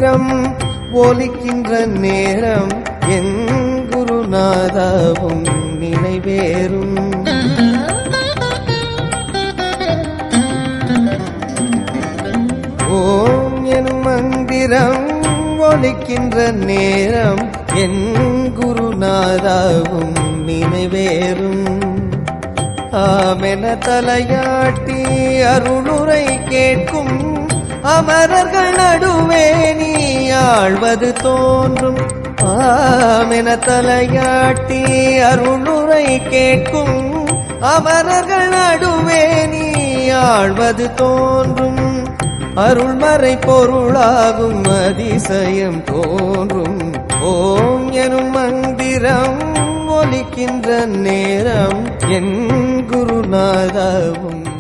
மந்திரம் ஒலிக்கின்ற நேரம் என் குருநாதாவும் நினைவேறும் ஓம் எனும் மந்திரம் ஒலிக்கின்ற நேரம் என் குருநாதாவும் நினைவேறும் ஆமென தலையாட்டி அருளுரை கேட்கும் அமரர்கள் நடுவே நீ ஆழ்வது தோன்றும் ஆமென தலையாட்டி அருளுரை கேட்கும் அமரர்கள் நடுவே நீ ஆழ்வது தோன்றும் அருள்மறை பொருளாகும் அதிசயம் தோன்றும் ஓம் எனும் மந்திரம் ஒலிக்கின்ற நேரம் என் குருநாதாவும்